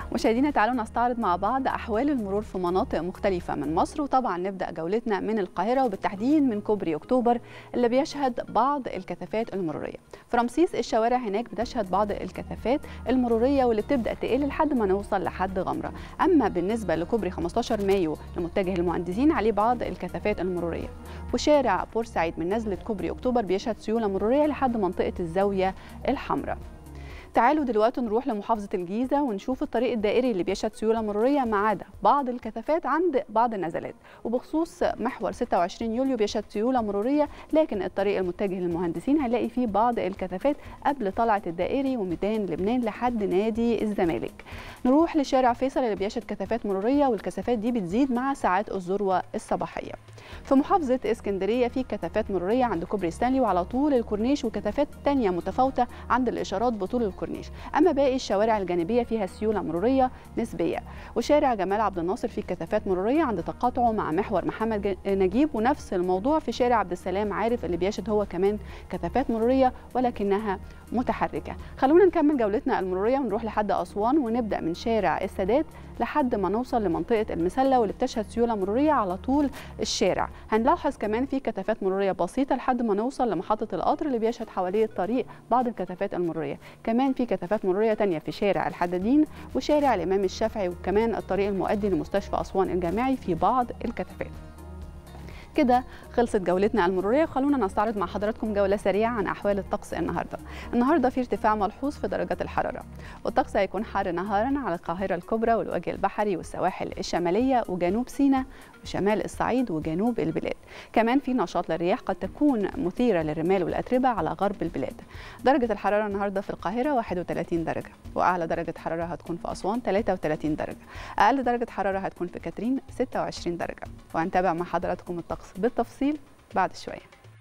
مشاهدينا تعالوا نستعرض مع بعض احوال المرور في مناطق مختلفه من مصر وطبعا نبدا جولتنا من القاهره وبالتحديد من كوبري اكتوبر اللي بيشهد بعض الكثافات المروريه في رمسيس الشوارع هناك بتشهد بعض الكثافات المروريه واللي بتبدا تقل لحد ما نوصل لحد غمره اما بالنسبه لكوبري 15 مايو لمتجه المهندسين عليه بعض الكثافات المروريه وشارع بورسعيد من نزله كوبري اكتوبر بيشهد سيوله مروريه لحد منطقه الزاويه الحمراء تعالوا دلوقتي نروح لمحافظة الجيزة ونشوف الطريق الدائري اللي بيشهد سيولة مرورية ما عدا بعض الكثافات عند بعض النزلات وبخصوص محور 26 يوليو بيشهد سيولة مرورية لكن الطريق المتجه للمهندسين هنلاقي فيه بعض الكثافات قبل طلعة الدائري وميدان لبنان لحد نادي الزمالك نروح لشارع فيصل اللي بيشهد كثافات مرورية والكثافات دي بتزيد مع ساعات الذروة الصباحية في محافظة اسكندرية في كثافات مرورية عند كوبري ستانلي وعلى طول الكورنيش وكثافات تانية متفاوتة عند الإشارات بطول الكورنيش أما باقي الشوارع الجانبية فيها سيولة مرورية نسبية وشارع جمال عبد الناصر فيه كثافات مرورية عند تقاطعه مع محور محمد نجيب ونفس الموضوع في شارع عبد السلام عارف اللي بيشهد هو كمان كثافات مرورية ولكنها متحركة خلونا نكمل جولتنا المرورية ونروح لحد أسوان ونبدأ من شارع السادات لحد ما نوصل لمنطقة المسلة واللي بتشهد سيولة مرورية على طول الشارع هنلاحظ كمان في كثافات مرورية بسيطة لحد ما نوصل لمحطة القطر اللي بيشهد حواليه الطريق بعض الكثافات المرورية كمان في كثافات مرورية تانية في شارع الحدادين وشارع الإمام الشافعي وكمان الطريق المؤدي لمستشفى أسوان الجامعي في بعض الكثافات كده خلصت جولتنا المروريه وخلونا نستعرض مع حضراتكم جوله سريعه عن احوال الطقس النهارده النهارده في ارتفاع ملحوظ في درجات الحراره والطقس هيكون حار نهارا على القاهره الكبرى والوجه البحري والسواحل الشماليه وجنوب سيناء وشمال الصعيد وجنوب البلاد كمان في نشاط للرياح قد تكون مثيره للرمال والاتربه على غرب البلاد درجه الحراره النهارده في القاهره 31 درجه واعلى درجه حراره هتكون في اسوان 33 درجه اقل درجه حراره هتكون في كاترين 26 درجه وهنتابع مع حضراتكم الطقس بالتفصيل بعد شويه